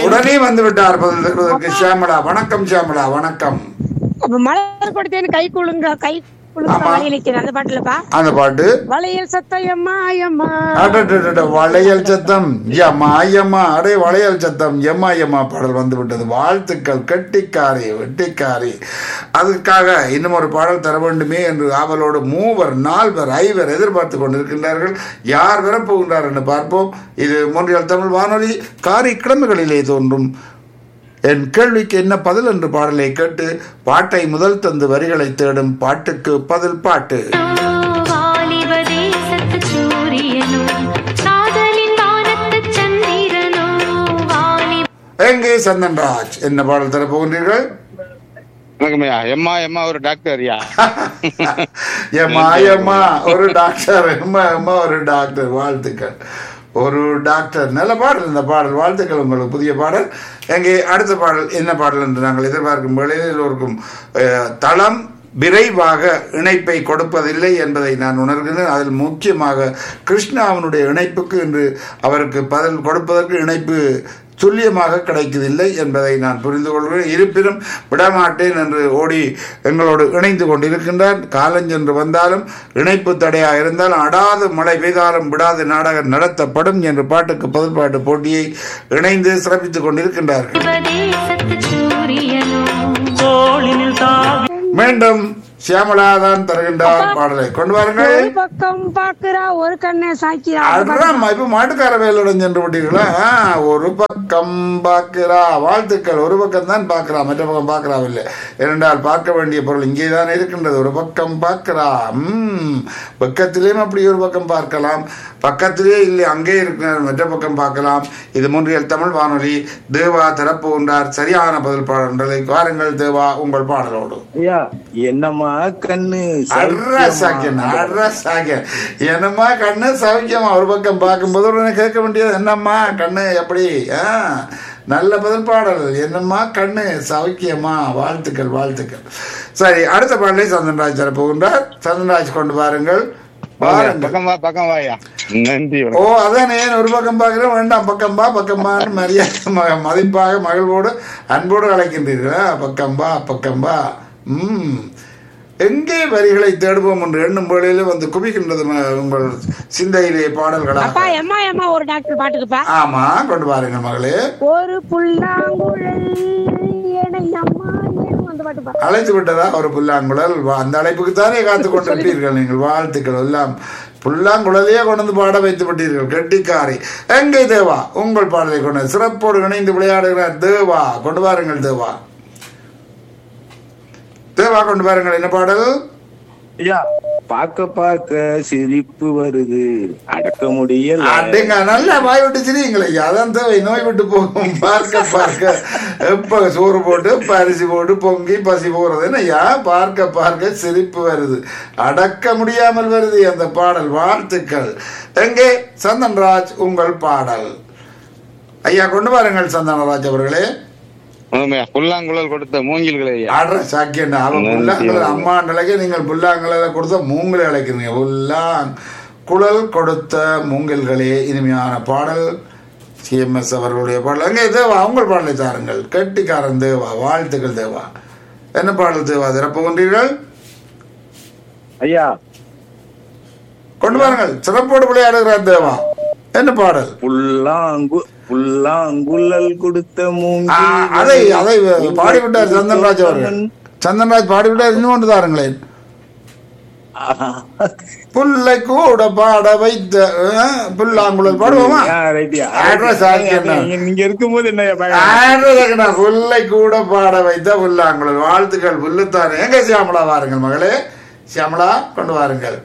உடனே வந்து விட்டார் பதில் தருவதற்கு சியாமளா வணக்கம் சியாமளா வணக்கம் அப்ப மலர் கொடுத்தேன்னு கை குழுங்க கை குழுங்க ஆமா. வழி நிக்கிறேன் அந்த பாட்டுலப்பா அந்த பாட்டு வளையல் சத்தம் எம்மா எம்மா அடடடட, வளையல் சத்தம் யம்மா யம்மா அடே வளையல் சத்தம் எம்மா எம்மா பாடல் வந்து விட்டது வாழ்த்துக்கள் கெட்டிக்காரி வெட்டிக்காரி அதுக்காக இன்னும் ஒரு பாடல் தர வேண்டுமே என்று ஆவலோடு மூவர் நால்வர் ஐவர் எதிர்பார்த்து கொண்டிருக்கின்றார்கள் யார் வரப்போகின்றார் என்று பார்ப்போம் இது மொன்றியல் தமிழ் வானொலி காரி கிழமைகளிலே தோன்றும் என் கேள்விக்கு என்ன பதில் என்று பாடலை கேட்டு பாட்டை முதல் தந்து வரிகளை தேடும் பாட்டுக்கு பதில் பாட்டு வாலிபதே சத்து சூரியனோ காதலின் வானத்து சந்திரனோ வாலி எங்கே சந்தன்ராஜ் என்ன பாடல் தர போகின்றீர்கள் வணக்கம்யா எம்மா எம்மா ஒரு டாக்டர்யா ஏம்மா ஏம்மா ஒரு டாக்டர் எம்மா எம்மா ஒரு டாக்டர் வாழ்த்துக்கள் ஒரு டாக்டர் நல்ல பாடல் இந்த பாடல் வாழ்த்துக்கள் உங்களுக்கு புதிய பாடல் எங்கே அடுத்த பாடல் என்ன பாடல் என்று நாங்கள் எதிர்பார்க்கும் வேளையில் எல்லோருக்கும் அஹ், தளம் விரைவாக இணைப்பை கொடுப்பதில்லை என்பதை நான் உணர்கிறேன் அதில் முக்கியமாக கிருஷ்ணா அவனுடைய இணைப்புக்கு இன்று அவருக்கு பதில் கொடுப்பதற்கு இணைப்பு துல்லியமாக கிடைக்கவில்லை என்பதை நான் புரிந்து கொள்கிறேன் இருப்பினும் விடமாட்டேன் என்று ஓடி எங்களோடு இணைந்து கொண்டிருக்கின்றார் காலஞ்சென்று வந்தாலும் இணைப்பு தடையாக இருந்தாலும் அடாது மழை பெய்தாலும் விடாது நாடகம் நடத்தப்படும் என்று பாட்டுக்கு பதில் பாட்டு போட்டியை இணைந்து சிறப்பித்துக் கொண்டிருக்கின்றார்கள் சத்து சூரியனோ மீண்டும் சியாமலா தான் தருகின்றார் பாடலை கொண்டு வாருங்கள் ஒரு பக்கம் பாக்குறா ஒரு கண்ணை சாய்க்கிறா அந்த பாட்டு. அதான் இப்ப மாட்டுக்கார வேலுடன் சென்று விட்டீர்களா ஆ, ஒரு பக்கம் பார்க்கிறா வாழ்த்துக்கள் ஒரு பக்கம் தான் பார்க்கிறா மற்ற பக்கம் பார்க்கறாவில்லை இரண்டால் பார்க்க வேண்டிய பொருள் இங்கே தான் இருக்கின்றது ஒரு பக்கம் பார்க்கிறா ம் பக்கத்திலேயும் அப்படி ஒரு பக்கம் பார்க்கலாம் பக்கத்திலே இல்லை அங்கே இருக்கிற மற்ற பக்கம் பார்க்கலாம் இது மூன்றியல் தமிழ் வானொலி தேவா தரப்போகின்றார் சரியான பதில் பாடல்களை வாருங்கள் தேவா உங்கள் பாடலோடு ஐயா என்னம்மா கண்ணு அட்ரா சாக்கியன் அட்ரா சாக்கியன் என்னம்மா கண்ணு சௌக்கியமா ஒரு பக்கம் பார்க்கும்போது உடனே கேட்க வேண்டியது என்னம்மா கண்ணு எப்படி ஆ நல்ல பதில் பாடல் என்னம்மா கண்ணு சௌக்கியமா வாழ்த்துக்கள் வாழ்த்துக்கள் சரி அடுத்த பாடலை சந்தன்ராஜ் தர போகின்றார் சந்தன்ராஜ் கொண்டு வாருங்கள் வாருங்கள் பக்கம் வா பக்கம் வாயா நன்றி ஓ அதானே ஒரு பக்கம் பார்க்கிறேன் வேண்டாம் பக்கம் பா பக்கம் பான்னு மரியாதை ம- மதிப்பாக மகிழ்வோடு அன்போடு அழைக்கின்றீர்களா பக்கம் பா பக்கம் பா ம் எங்கே வரிகளை தேடுவோம் என்று எண்ணும் வேளையில வந்து குவிக்கின்றது ம- உங்கள் சிந்தையிலே அப்பா பாடல்களாக எம்மா எம்மா ஒரு டாக்டர் பாட்டுக்குப்பா ஆமா கொண்டு பாருங்க மகளே ஒரு புல்லாங்குழல் எனை அம்மா ஏனும் அந்த பாட்டுப்பா அழைத்து விட்டதா ஒரு புல்லாங்குழல் வா- அந்த அழைப்புக்கு தானே காத்து கொண்டிருப்பீர்கள் நீங்கள் வாழ்த்துக்கள் எல்லாம் புல்லாங்குழலையே கொண்டு வந்து பாட வைத்து விட்டீர்கள் கெட்டிக்காரி எங்கே தேவா உங்கள் பாடலை கொண்டு சிறப்போடு இணைந்து விளையாடுகிறார் தேவா கொண்டு வாருங்கள் தேவா தேவா கொண்டு வாருங்கள் என்ன பாடல் ஐயா பார்க்க பார்க்க சிரிப்பு வருது அடக்க முடியல அடங்க நல்லா வாய் விட்டு சிரிங்களே அதான் தேவை நோய் விட்டு போகும் பார்க்க பார்க்க எப்ப சோறு போட்டு எப்ப அரிசி போட்டு பொங்கி பசி போறது என்னய்யா பார்க்க பார்க்க சிரிப்பு வருது அடக்க முடியாமல் வருது அந்த பாடல் வாழ்த்துக்கள் எங்கே சந்தன்ராஜ் உங்கள் பாடல் ஐயா கொண்டு வாருங்கள் சந்தனராஜ் அவர்களே வணக்கம்யா புல்லாங்குழல் கொடுத்த மூங்கில்களே ஐயா ஆடுற சாக்கியன் அவன் புல்லாங்குழல் அம்மா நிலைக்கு நீங்கள் புல்லாங்குழல கொடுத்த மூங்கிலை அழைக்கிறீங்க புல்லாங் குழல் கொடுத்த மூங்கில்களே இனிமையான பாடல் சிஎம்எஸ் அவர்களுடைய பாடல் எங்கே தேவா உங்கள் பாடலை தாருங்கள் கெட்டிக்காரன் தேவா வாழ்த்துக்கள் தேவா என்ன பாடல் தேவா திறப்புகின்றீர்கள் ஐயா கொண்டு வாருங்கள் சிறப்போடு விளையாடுகிறார் தேவா என்ன பாடல் புல்லாங்கு புல்லாங்குழல் கொடுத்த ஆ, மூங்கில் அதை அதை பாடிவிட்டார் சந்தன்ராஜ் அவர்கள் சந்தன்ராஜ் பாடிவிட்டார் இன்னும் ஒன்று தாருங்களேன் புல்லை கூட பாட வைத்த அஹ், புல்லாங்குழல் பாடுவோமா ஆ, ரைட்யா. Address ஆக்கியண்ணா. நீங்க- நீங்க இருக்கும்போது என்ன ஆடுறதுக்குண்ணா, புல்லை கூட பாட வைத்த புல்லாங்குழல் வாழ்த்துக்கள் புல்லுத்தானே எங்க சியாமலா வாருங்கள் மகளே சியாமலா கொண்டு வாருங்கள்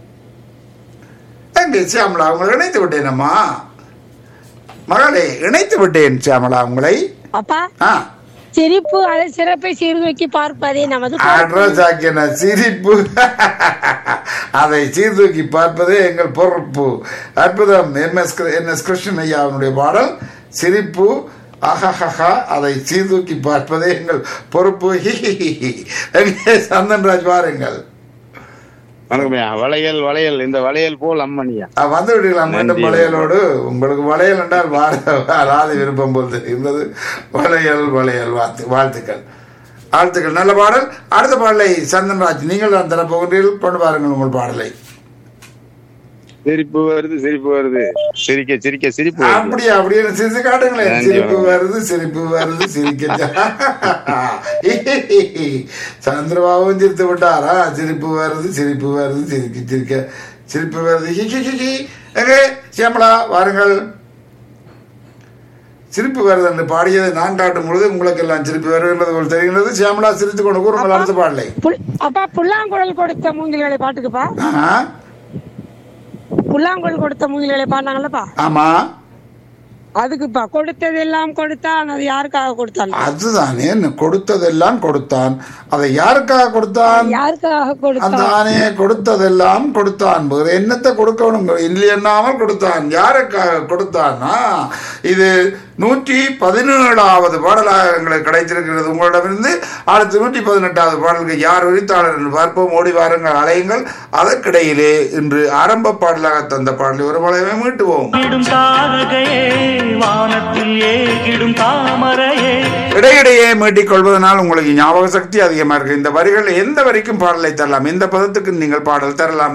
எங்க சியாமலா உங்களை இணைத்து விட்டேனம்மா மகளே இணைத்து விட்டேன் சியாமலா உங்களை அப்பா ஆ சிரிப்பு அதை சிறப்பை சீர்தூக்கி பார்ப்பதே நமது அட்ரஸ் ஆக்கின சிரிப்பு அதை சீர்தூக்கி பார்ப்பதே எங்கள் பொறுப்பு அற்புதம் M S N S Krishnan ஐயா அவனுடைய பாடல் சிரிப்பு அஹஹஹா அதை சீர்தூக்கி பார்ப்பதே எங்கள் பொறுப்பு ஹிஹிஹிஹி. எங்கே சந்தன்ராஜ் வாருங்கள் வணக்கம் ஐயா வளையல் வளையல் இந்த வளையல் போல் அம்மனியா ஆ, வந்து விடுக்கலாம் மீண்டும் நன்றி. வளையலோடு உங்களுக்கு வளையல் என்றால் வார வராது விருப்பம் போல் தெரிகின்றது வளையல் வளையல் வாழ்த்து வாழ்த்துக்கள் வாழ்த்துக்கள் நல்ல பாடல் அடுத்த பாடலை சந்தன்ராஜ் நீங்கள் தான் தரப்போகிறீர்கள் கொண்டு பாருங்கள் உங்கள் பாடலை சிரிப்பு வருது சிரிப்பு வருது சிரிக்க சிரிக்க சிரிப்பு வருது அப்படியா அப்படியே சிரிச்சு காட்டுங்களேன் நன்றி, சிரிப்பு வணக்கம். வருது சிரிப்பு வருது சிரிக்க சந்திரபாபுவும் சிரித்து விட்டாரா சிரிப்பு வருது சிரிப்பு வருது சிரிக்க சிரிக்க சிரிப்பு வருது ஹி, ஹி, ஹி, ஹி. எங்கே சியாமளா வாருங்கள் சிரிப்பு வருது என்று பாடியதை நான் காட்டும் பொழுது உங்களுக்கு எல்லாம் சிரிப்பு வருகின்றது போல் தெரிகின்றது சியாமளா சிரித்து கொண்டு கூறுங்கள் அடுத்த பாடலை புல்- அப்பா புல்லாங்குழல் கொடுத்த மூங்கில்களை பாட்டுக்குப்பா ஆஹா. புல்லாங்குழல் கொடுத்த மூங்கில்களை பாடினாங்கல்லப்பா ஆமா அதுக்குப்பா கொடுத்ததெல்லாம் கொடுத்தான் அது யாருக்காக கொடுத்தான் அதுதானே கொடுத்ததெல்லாம் கொடுத்தான் அதை யாருக்காக கொடுத்தான் யாருக்காக கொடுத்தான் அதானே கொடுத்ததெல்லாம் கொடுத்தான் வேற என்னத்தை கொடுக்கணும் இல்லை எண்ணாமல் கொடுத்தான் யாருக்காக கொடுத்தான்னா இது நூற்றி பதினேழாவது பாடலாக எங்களுக்கு கிடைத்திருக்கிறது உங்களிடமிருந்து அடுத்து நூற்றி பதினெட்டாவது பாடலுக்கு யார் உரித்தாளர் என்று பார்ப்போம் ஓடி வாருங்கள் அலையுங்கள் அதற்கிடையிலே இன்று ஆரம்ப பாடலாக தந்த பாடலை ஒரு பாடலை மீட்டுவோம் ஏகிடும் தாரகையே வானத்தில் ஏகிடும் தாமரையே இடையிடையே மீட்டிக் கொள்வதனால் உங்களுக்கு ஞாபக சக்தி அதிகமா இருக்கு இந்த வரிகள் எந்த வரைக்கும் பாடலை தரலாம் எந்த பதத்துக்கு நீங்கள் பாடல் தரலாம்